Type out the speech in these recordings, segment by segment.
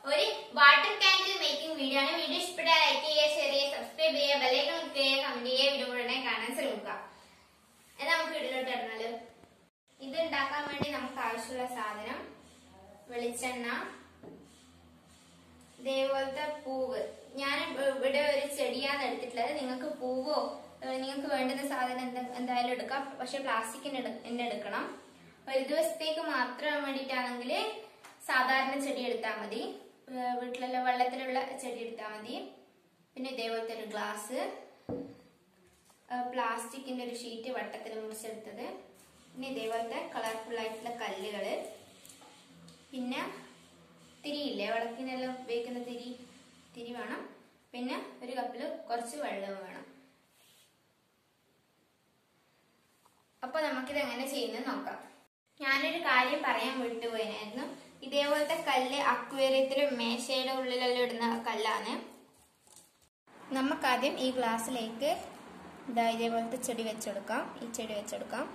ഒരു water candle making video ആണ് video ഇഷ്ടപ്പെട്ടാൽ ലൈക്ക് ചെയ്യുക ഷെയർ ചെയ്യുക സബ്സ്ക്രൈബ് ചെയ്യുക ബെല്ലൈക്കൺ ക്ലിക്ക് ചെയ്യുക കമന്റ് ചെയ്യുക വീഡിയോ ഉടനെ കാണാൻ ശ്രമിക്കുക എന്നാൽ നമുക്ക് വീട്ടിലോട്ട് ഇറങ്ങാലോ ഇത് ഉണ്ടാക്കാൻ വേണ്ടി നമുക്ക് ആവശ്യമുള്ള സാധനം വെളിച്ചെണ്ണ ഇതേപോലത്തെ പൂവ് ഞാൻ ഇവിടെ ഒരു ചെടിയാണ് എടുത്തിട്ടുള്ളത് നിങ്ങൾക്ക് പൂവോ ഏഹ് നിങ്ങൾക്ക് വേണ്ടുന്ന സാധനം എന്ത- എന്തായാലും എടുക്കാം പക്ഷെ പ്ലാസ്റ്റിക്കിന് എന്നെ എടുക്കണം ഒരു ദിവസത്തേക്ക് മാത്രം വേണ്ടിയിട്ടാണെങ്കിൽ സാധാരണ ചെടി എടുത്താൽ മതി ഏഹ് വീട്ടിലുള്ള വെള്ളത്തിലുള്ള ചെടി എടുത്താൽ മതി പിന്നെ ഇതേപോലത്തെ ഒരു ഗ്ലാസ് പ്ലാസ്റ്റിക്കിന്റെ ഒരു ഷീറ്റ് വട്ടത്തിൽ മുറിച്ചെടുത്തത് പിന്നെ ഇതേപോലത്തെ കളർഫുൾ ആയിട്ടുള്ള കല്ലുകള് പിന്നെ തിരിയില്ലേ വിളക്കിനെല്ലാം ഉപയോഗിക്കുന്ന തിരി തിരി വേണം പിന്നെ ഒരു കപ്പിൽ കുറച്ച് വെള്ളവും വേണം അപ്പൊ നമുക്കിത് എങ്ങനെ ചെയ്യുന്നത് നോക്കാം ഞാനൊരു കാര്യം പറയാൻ വിട്ടുപോയിനായിരുന്നു ഇതേപോലത്തെ കല്ല് അക്വേറിയത്തിലും മേശയുടെ ഉള്ളിലെല്ലാം ഇടുന്ന കല്ലാണ് നമുക്കാദ്യം ഈ ഗ്ലാസ്സിലേക്ക് ഇതാ ഇതേപോലത്തെ ചെടി വെച്ചെടുക്കാം ഈ ചെടി വെച്ചെടുക്കാം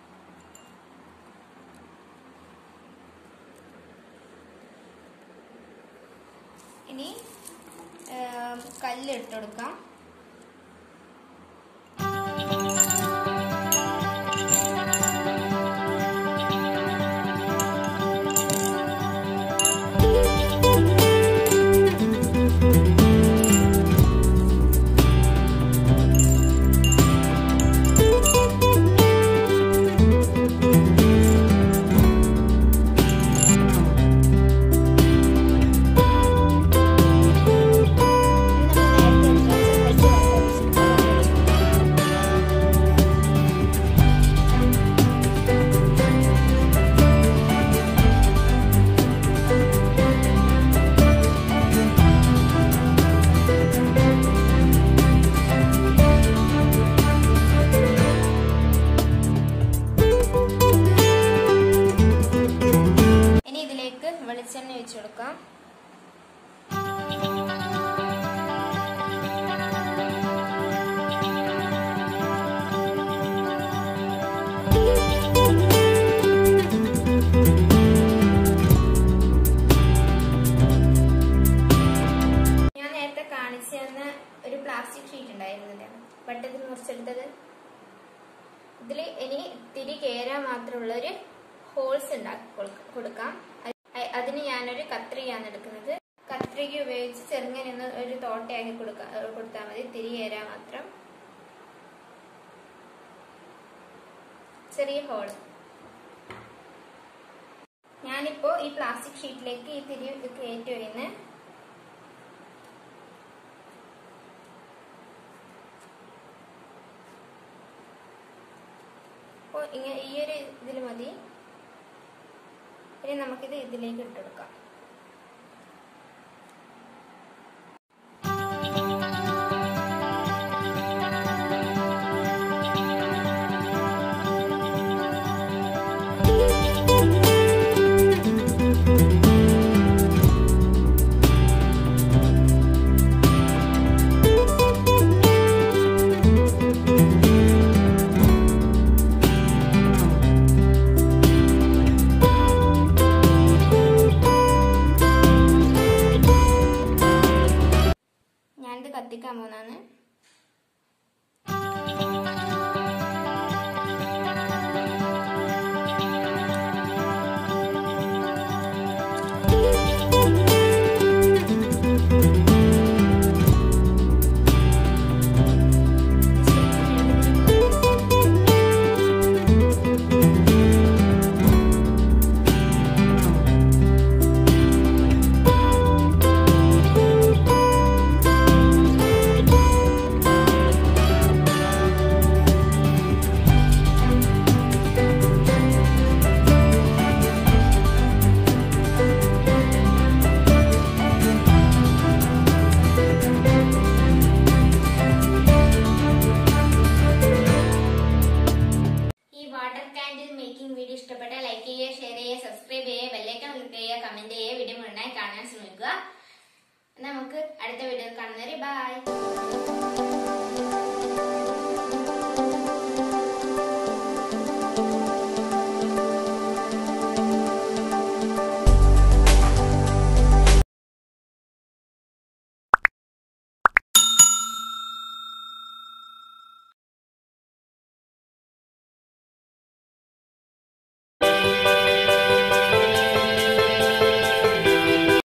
ഇനി ഏം, കല്ല് ഇട്ടെടുക്കാം ഇനി നമ്മൾ നേരത്തെ എടുത്ത് വെച്ച കുറച്ച് വെള്ളം ഒഴിച്ച് ഇനി ഇതിലേക്ക് വെളിച്ചെണ്ണ ഒഴിച്ചു കൊടുക്കാം ഞാൻ നേരത്തെ കാണിച്ചു തന്ന ഒരു പ്ലാസ്റ്റിക് ഷീറ്റ് ഉണ്ടായിരുന്നില്ലേ വട്ടത്തിൽ മുറിച്ചെടുത്തത് ഇതിൽ ഇനി തിരി കയറാൻ മാത്രമുള്ള ഒരു ഹോൾസ് ഉണ്ടാക്കി കൊടുക്ക- കൊടുക്കാം അ- അതിന് ഞാനൊരു കത്രികയാണ് എടുക്കുന്നത് കത്രിക ഉപയോഗിച്ച് ചെറുങ്ങനെ ഒന്ന് ഒരു തോട്ടയാക്കി കൊടുക്കാം കൊടുത്താൽ മതി തിരി കയറാൻ മാത്രം ചെറിയ ഹോള് ഞാനിപ്പോ ഈ പ്ലാസ്റ്റിക് ഷീറ്റിലേക്ക് ഈ തിരി കയറ്റി വരുന്നത് അപ്പോൾ ഇങ്ങനെ ഈ ഒരു ഇതിൽ മതി ഇനി നമുക്കിത് ഇതിലേക്ക് ഇട്ടെടുക്കാം ഞാനിത് കത്തിക്കാൻ പോകുന്നതാണ് ഈ വാട്ടർ കാൻഡിൽ മേക്കിംഗ് വീഡിയോ ഇഷ്ടപ്പെട്ടാൽ ലൈക്ക് ചെയ്യുക ഷെയർ ചെയ്യുക സബ്സ്ക്രൈബ് ചെയ്യുക ബെല്ലൈക്കൺ ക്ലിക്ക് ചെയ്യുക കമന്റ് ചെയ്യുക വീഡിയോ മുഴുവനായി കാണാൻ ശ്രമിക്കുക നമുക്ക് അടുത്ത വീഡിയോയിൽ കാണുന്നവരെ ബൈ